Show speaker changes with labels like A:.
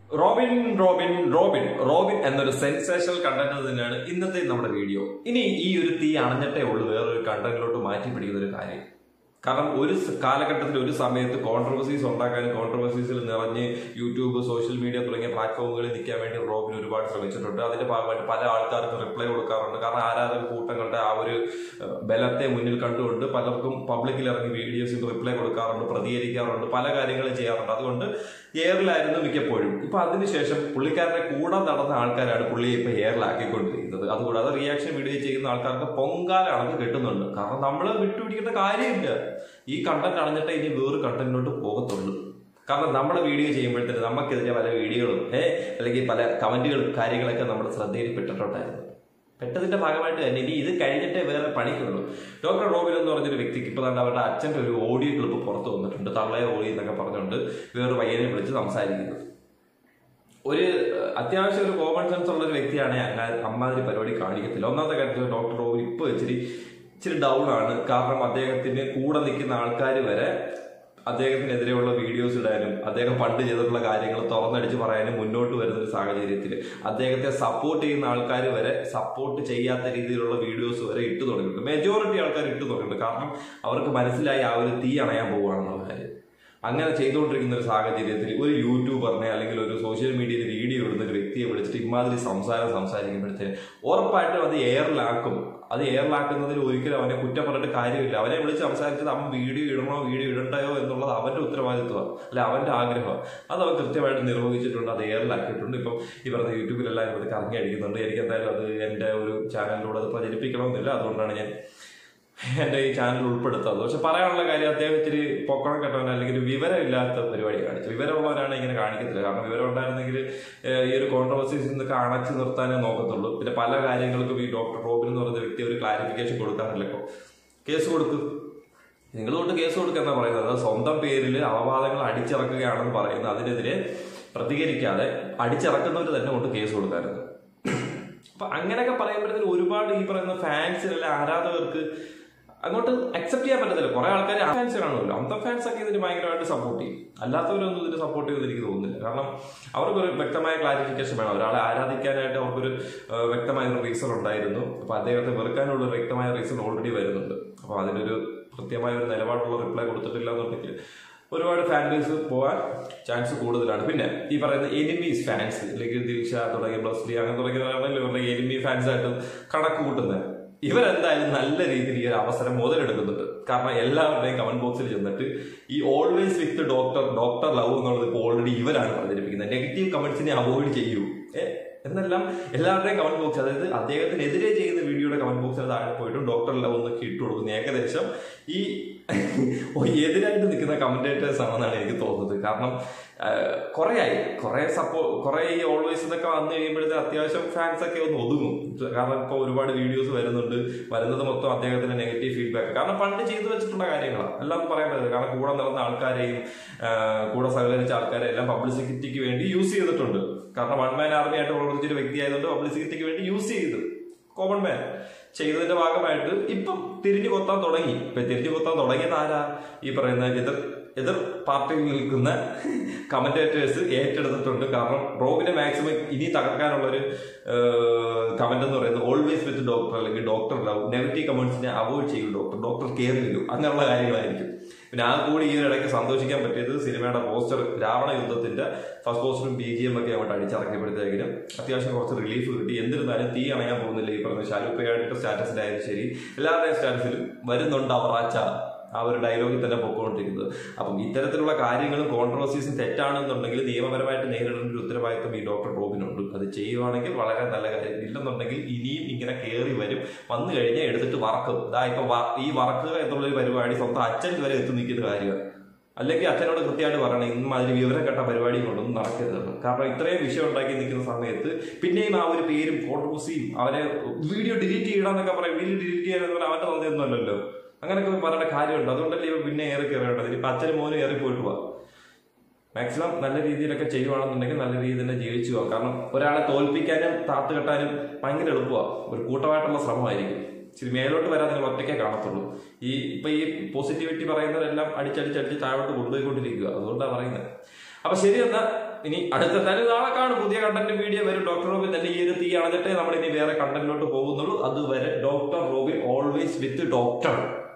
A: Robin Robin Robin Robin എന്നൊരു sensational content തന്നെയാണ് ഇന്നത്തെ നമ്മുടെ വീഡിയോ ഇനി ഈ ഒരു തീ അണഞ്ഞിട്ടേ ഉള്ളൂ വേറൊരു കണ്ടന്റിലോട്ട് മാറ്റി പിടിക്കുന്ന ഒരു കാര്യം കാരണം ഒരു സ- കാലഘട്ടത്തിൽ ഒരു സമയത്ത് കോൺട്രവേഴ്സീസ് ഉണ്ടാക്കാനും കോൺട്രവേഴ്സീസിൽ നിറഞ്ഞ് യൂട്യൂബ് സോഷ്യൽ മീഡിയ തുടങ്ങിയ പ്ലാറ്റ്ഫോമുകളിൽ നിൽക്കാൻ വേണ്ടി റോബിൻ ഒരുപാട് ശ്രമിച്ചിട്ടുണ്ട് അതിന്റെ ഭാഗമായിട്ട് പല ആൾക്കാർക്കും റിപ്ലൈ കൊടുക്കാറുണ്ട് കാരണം ആരാധക കൂട്ടങ്ങളുടെ ആ ഒരു ഏഹ്, ബലത്തെ മുന്നിൽ കണ്ടുകൊണ്ട് പലർക്കും പബ്ലിക്കിൽ ഇറങ്ങി വീഡിയോസിൽ റിപ്ലൈ കൊടുക്കാറുണ്ട് പ്രതികരിക്കാറുണ്ട് പല കാര്യങ്ങളും ചെയ്യാറുണ്ട് അതുകൊണ്ട് എയറിലായിരുന്നു മിക്കപ്പോഴും ഇപ്പൊ അതിനുശേഷം പുള്ളിക്കാരന്റെ കൂടെ നടന്ന ആൾക്കാരാണ് പുള്ളിയെ ഇപ്പൊ എയറിലാക്കിക്കൊണ്ടിരിക്കുന്നത് അതുകൂടാതെ റിയാക്ഷൻ വീഡിയോ ചെയ്യുന്ന ആൾക്കാർക്ക് പൊങ്കാലാണെന്ന് കിട്ടുന്നുണ്ട് കാരണം നമ്മൾ വിട്ടുപിടിക്കേണ്ട കാര്യമില്ല ഈ കണ്ടന്റ് അണഞ്ഞിട്ടേ ഇനി വേറെ കണ്ടന്റിലോട്ട് പോകത്തുള്ളൂ കാരണം നമ്മുടെ വീഡിയോ ചെയ്യുമ്പോഴത്തേന് നമുക്കെതിരെ പല വീഡിയോകളും ഏഹ് അല്ലെങ്കിൽ പല കമന്റുകളും കാര്യങ്ങളൊക്കെ നമ്മുടെ ശ്രദ്ധയിൽ പെട്ടിട്ടുണ്ടായിരുന്നു പെട്ടതിന്റെ ഭാഗമായിട്ട് തന്നെ ഇനി ഇത് കഴിഞ്ഞിട്ടേ വേറെ പണിക്കുള്ളൂ ഡോക്ടർ റോബിൻ എന്ന് പറഞ്ഞൊരു വ്യക്തിക്ക് ഇപ്പോൾ തന്നെ അവരുടെ അച്ഛൻ്റെ ഒരു ഓഡിയോ ക്ലിപ്പ് പുറത്തു വന്നിട്ടുണ്ട് തള്ളയെ ഓടി എന്നൊക്കെ പറഞ്ഞുകൊണ്ട് വേറെ പയ്യനെ വിളിച്ച് സംസാരിക്കുന്നത് ഒരു ഏഹ്, അത്യാവശ്യം ഒരു കോമൺ സെൻസ് ഉള്ള ഒരു വ്യക്തിയാണ് അങ്ങ അമ്മാതിരി പരിപാടി കാണിക്കത്തില്ല ഒന്നാമത്തെ കാര്യത്തിൽ ഡോക്ടർ റോബിൻ ഇപ്പോൾ ഇച്ചിരി ഇച്ചിരി ഡൗൺ ആണ് കാരണം അദ്ദേഹത്തിന് കൂടെ നിൽക്കുന്ന ആൾക്കാർ വരെ അദ്ദേഹത്തിനെതിരെയുള്ള വീഡിയോസ് ഇടാനും അദ്ദേഹം പണ്ട് ചെയ്തിട്ടുള്ള കാര്യങ്ങൾ തുറന്നടിച്ച് പറയാനും മുന്നോട്ട് വരുന്ന ഒരു സാഹചര്യത്തിൽ അദ്ദേഹത്തെ സപ്പോർട്ട് ചെയ്യുന്ന ആൾക്കാർ വരെ സപ്പോർട്ട് ചെയ്യാത്ത രീതിയിലുള്ള വീഡിയോസ് വരെ ഇട്ട് തുടങ്ങിയിട്ടുണ്ട് മെജോറിറ്റി ആൾക്കാർ ഇട്ട് തുടങ്ങിയിട്ടുണ്ട് കാരണം അവർക്ക് മനസ്സിലായി ആ ഒരു തീ അണയാൻ പോവുകയാണെന്നുള്ള കാര്യം അങ്ങനെ ചെയ്തുകൊണ്ടിരിക്കുന്ന ഒരു സാഹചര്യത്തിൽ ഒരു യൂട്യൂബറിനെ അല്ലെങ്കിൽ ഒരു സോഷ്യൽ മീഡിയയിൽ വീഡിയോ ഇടുന്ന ഒരു വ്യക്തിയെ വിളിച്ചിട്ട് ഇമാതിരി സംസാരം സംസാരിക്കുമ്പോഴത്തേന് ഉറപ്പായിട്ടും അത് എയറിലാക്കും അത് എയറിലാക്കുന്നതിൽ ഒരിക്കലും അവനെ കുറ്റം പറഞ്ഞിട്ട് കാര്യമില്ല അവനെ വിളിച്ച് സംസാരിച്ചത് അവൻ വീഡിയോ ഇടണോ വീഡിയോ ഇടണ്ടയോ എന്നുള്ളത് അവന്റെ ഉത്തരവാദിത്വമാണ് അല്ലെ അവന്റെ ആഗ്രഹമാണ് അത് അവൻ കൃത്യമായിട്ട് നിർവഹിച്ചിട്ടുണ്ട് അത് എയറിലാക്കിയിട്ടുണ്ട് ഇപ്പം ഈ പറഞ്ഞ യൂട്യൂബിലെല്ലാവരും അത് കറങ്ങി അടിക്കുന്നുണ്ട് എനിക്ക് എന്തായാലും അത് എൻ്റെ ഒരു ചാനലിലൂടെ അത് പ്രചരിപ്പിക്കണമെന്നില്ല അതുകൊണ്ടാണ് ഞാൻ എന്റെ ഈ ചാനൽ ഉൾപ്പെടുത്താത്തത് പക്ഷെ പറയാനുള്ള കാര്യം അദ്ദേഹം ഇത്തിരി പൊക്കണം കെട്ടവൻ അല്ലെങ്കിൽ വിവരമില്ലാത്ത പരിപാടി കാണിച്ചു വിവരമുള്ളവരാണ് ഇങ്ങനെ കാണിക്കത്തില്ല കാരണം വിവരം ഉണ്ടായിരുന്നെങ്കിൽ ഏഹ്, ഈ ഒരു കോൺട്രവേഴ്സീസ് നിന്നൊക്കെ അണച്ചു നിർത്താനേ നോക്കത്തുള്ളൂ പിന്നെ പല കാര്യങ്ങൾക്കും ഈ ഡോക്ടർ റോബിൻ എന്ന് പറയുന്ന വ്യക്തി ഒരു ക്ലാരിഫിക്കേഷൻ കൊടുക്കാറില്ല ഇപ്പോൾ കേസ് കൊടുക്കും നിങ്ങൾ കൊണ്ട് കേസ് കൊടുക്കുക എന്നാ പറയുന്നത് അത് സ്വന്തം പേരിൽ അപവാദങ്ങൾ അടിച്ചിറക്കുകയാണെന്ന് പറയുന്നത് അതിനെതിരെ പ്രതികരിക്കാതെ അടിച്ചിറക്കുന്നവർ തന്നെ കൊണ്ട് കേസ് കൊടുക്കാറുണ്ട് അപ്പൊ അങ്ങനെയൊക്കെ പറയുമ്പോഴത്തേന് ഒരുപാട് ഈ പറയുന്ന ഫാൻസിന് അല്ലെ ആരാധകർക്ക് അങ്ങോട്ട് അക്സെപ്റ്റ് ചെയ്യാൻ പറ്റത്തില്ല കുറെ ആൾക്കാർ ഫാൻസ് കാണുമല്ലോ അന്തം ഫാൻസ് ഒക്കെ ഇതിന് ഭയങ്കരമായിട്ട് സപ്പോർട്ട് ചെയ്യും അല്ലാത്തവരൊന്നും ഇതിന് സപ്പോർട്ട് ചെയ്യുമെന്ന് എനിക്ക് തോന്നുന്നില്ല കാരണം അവർക്കൊരു വ്യക്തമായ ക്ലാരിഫിക്കേഷൻ വേണം ഒരാളെ ആരാധിക്കാനായിട്ട് അവർക്കൊരു ആ, വ്യക്തമായ ഒരു റീസൺ ഉണ്ടായിരുന്നു അപ്പൊ അദ്ദേഹത്തെ വെറുക്കാനുള്ള ഒരു വ്യക്തമായ റീസൺ ഓൾറെഡി വരുന്നുണ്ട് അപ്പൊ അതിനൊരു കൃത്യമായ ഒരു നിലപാടുള്ള റിപ്ലൈ കൊടുത്തിട്ടില്ല എന്നുണ്ടെങ്കിൽ ഒരുപാട് ഫാൻ ബേസ് പോകാൻ ചാൻസ് കൂടുതലാണ് പിന്നെ ഈ പറയുന്ന എനിമീസ് ഫാൻസ് അല്ലെങ്കിൽ ദിൽഷ തുടങ്ങിയ ബ്ലസ്ലി അങ്ങനെ തുടങ്ങിയവരാണെങ്കിൽ ഇവരുടെ എനിമി ഫാൻസ് ആയിട്ട് കണക്ക് കൂട്ടുന്നത് ഇവരെന്തായാലും നല്ല രീതിയിൽ ഈ ഒരു അവസരം മുതലെടുക്കുന്നുണ്ട് കാരണം എല്ലാവരുടെയും കമന്റ് ബോക്സിൽ ചെന്നിട്ട് ഈ always with doctor doctor love എന്നുള്ളത് ഇപ്പോൾ ഓൾറെഡി ഇവരാണ് പ്രചരിപ്പിക്കുന്നത് നെഗറ്റീവ് കമന്റ്സിനെ അവോയ്ഡ് ചെയ്യൂ ഏ, എന്നെല്ലാം എല്ലാവരുടെയും കമന്റ് ബോക്സ് അതായത് അദ്ദേഹത്തിനെതിരെ ചെയ്യുന്ന വീഡിയോയുടെ കമന്റ് ബോക്സിന് താഴെ പോയിട്ടും ഡോക്ടർ ലവ് എന്നൊക്കെ ഇട്ട് കൊടുക്കുന്നു ഏകദേശം ഈ എതിരായിട്ട് നിൽക്കുന്ന കമന്റേറ്റേഴ്സ് ആണെന്നാണ് എനിക്ക് തോന്നുന്നത് കാരണം കുറെ ആയി കുറെ സപ്പോ കുറെ ഈ ഓൾവേസ് എന്നൊക്കെ വന്നു കഴിയുമ്പോഴത്തെ അത്യാവശ്യം ഫാൻസ് ഒക്കെ ഒന്ന് ഒതുങ്ങും കാരണം ഇപ്പോൾ ഒരുപാട് വീഡിയോസ് വരുന്നുണ്ട് വരുന്നത് മൊത്തം അദ്ദേഹത്തിന്റെ നെഗറ്റീവ് ഫീഡ്ബാക്ക് കാരണം പണ്ട് ചെയ്തു വെച്ചിട്ടുള്ള കാര്യങ്ങളാണ് എല്ലാം പറയാൻ പറ്റില്ല കാരണം കൂടെ നടന്ന ആൾക്കാരെയും ആ, കൂടെ സഹകരിച്ച ആൾക്കാരെ എല്ലാം പബ്ലിസിറ്റിക്ക് വേണ്ടി യൂസ് ചെയ്തിട്ടുണ്ട് കാരണം വൺ മാൻ ആർമി ആയിട്ട് പ്രവർത്തിച്ചൊരു വ്യക്തി ആയതുകൊണ്ട് പബ്ലിസിറ്റിക്ക് വേണ്ടി യൂസ് ചെയ്തു കോമൺ മാൻ ചെയ്തതിന്റെ ഭാഗമായിട്ട് ഇപ്പം തിരിഞ്ഞു കൊത്താൻ തുടങ്ങി ഇപ്പൊ തിരിഞ്ഞു കൊത്താൻ തുടങ്ങിയത് ആരാ ഈ പറയുന്ന എതിർ എതിർ പാർട്ടിയിൽ നിൽക്കുന്ന കമന്റേറ്റേഴ്സ് ഏറ്റെടുത്തിട്ടുണ്ട് കാരണം റോബിനെ മാക്സിമം ഇനി തകർക്കാനുള്ള ഒരു കമന്റ് എന്ന് പറയുന്നത് ഓൾവേസ് വിത്ത് ഡോക്ടർ അല്ലെങ്കിൽ ഡോക്ടർ ലവ് നെഗറ്റീവ് കമന്റ്സിനെ അവോയ്ഡ് ചെയ്യും ഡോക്ടർ ഡോക്ടർ കെയർ ചെയ്യും അങ്ങനെയുള്ള കാര്യങ്ങളായിരിക്കും പിന്നെ ആ കൂടി ഈ ഒരു ഇടയ്ക്ക് സന്തോഷിക്കാൻ പറ്റിയത് സിനിമയുടെ പോസ്റ്റർ രാവണ യുദ്ധത്തിന്റെ ഫസ്റ്റ് പോസ്റ്ററും ബി ജി എം ഒക്കെ അങ്ങോട്ട് അടിച്ചിറക്കിയപ്പോഴത്തേക്കിനും അത്യാവശ്യം കുറച്ച് റിലീഫ് കിട്ടി എന്നിരുന്നാലും തീ അണയാൻ പോകുന്നില്ല ഈ പറഞ്ഞ ഷാരൂഖയുടെ സ്റ്റാറ്റസിലായാലും ശരി എല്ലാവരുടെയും സ്റ്റാറ്റസിലും വരുന്നുണ്ട് അവറാച്ച ആ ഒരു ഡയലോഗിൽ തന്നെ പൊക്കോണ്ടിരിക്കുന്നത് അപ്പം ഇത്തരത്തിലുള്ള കാര്യങ്ങളും കോൺട്രവേഴ്സീസും തെറ്റാണെന്നുണ്ടെങ്കിൽ നിയമപരമായിട്ട് നേരിടേണ്ട ഒരു ഉത്തരവാദിത്വം ഈ ഡോക്ടർ റോബിനുണ്ട് അത് ചെയ്യുവാണെങ്കിൽ വളരെ നല്ല കാര്യം ഇല്ലെന്നുണ്ടെങ്കിൽ ഇനിയും ഇങ്ങനെ കയറി വരും വന്നു കഴിഞ്ഞാൽ എടുത്തിട്ട് വറക്കും ഇതാ ഇപ്പൊ വ- ഈ വറക്കുക എന്നുള്ള ഒരു പരിപാടി സ്വന്തം അച്ഛൻ വരെ എത്തി നിൽക്കുന്ന കാര്യമാണ് അല്ലെങ്കിൽ അച്ഛനോട് കൃത്യമായിട്ട് പറയണം ഇമാതിരി വിവരം കെട്ട പരിപാടി കൊണ്ടൊന്നും നടക്കരുതെന്ന് കാരണം ഇത്രയും വിഷയം ഉണ്ടാക്കി നിൽക്കുന്ന സമയത്ത് പിന്നെയും ആ ഒരു പേരും കോൺട്രവേഴ്സിയും അവനെ വീഡിയോ ഡിലീറ്റ് ചെയ്യണമെന്നൊക്കെ പറയും വീഡിയോ ഡിലീറ്റ് ചെയ്യാനെന്ന് പറഞ്ഞാൽ അവന്റെ തന്നെയൊന്നുമല്ലല്ലോ അങ്ങനെയൊക്കെ പറയേണ്ട കാര്യമുണ്ട് അതുകൊണ്ടല്ലേ ഇവ പിന്നെ ഏറി കയറേണ്ടത് ഇപ്പൊ അച്ഛനും മോനും ഏറി പോയിട്ട് പോവാ മാക്സിമം നല്ല രീതിയിലൊക്കെ ചെയ്യുവാണെന്നുണ്ടെങ്കിൽ നല്ല രീതിയിൽ തന്നെ ജീവിച്ചു പോകാം കാരണം ഒരാളെ തോൽപ്പിക്കാനും താത്തു കെട്ടാനും ഭയങ്കര എളുപ്പമാണ് ഒരു കൂട്ടമായിട്ടുള്ള ശ്രമമായിരിക്കും ഇച്ചിരി മേലോട്ട് വരാൻ നിങ്ങൾ ഒറ്റയ്ക്കേ കാണത്തുള്ളൂ ഈ ഇപ്പൊ ഈ പോസിറ്റിവിറ്റി പറയുന്നവരെല്ലാം അടിച്ചടിച്ചടിച്ച് താഴോട്ട് കൊണ്ടുപോയിക്കൊണ്ടിരിക്കുക അതുകൊണ്ടാണ് പറയുന്നത് അപ്പൊ ശരി എന്നാ ഇനി അടുത്ത തന്നെ നാളെ കാണും പുതിയ കണ്ടന്റ് വീഡിയോ വരും ഡോക്ടർ റോബിൻ തന്നെ ഈ ഒരു തീ അണഞ്ഞിട്ടേ നമ്മൾ ഇനി വേറെ കണ്ടന്റിലോട്ട് പോകുന്നുള്ളൂ അതുവരെ doctor Robin always with doctor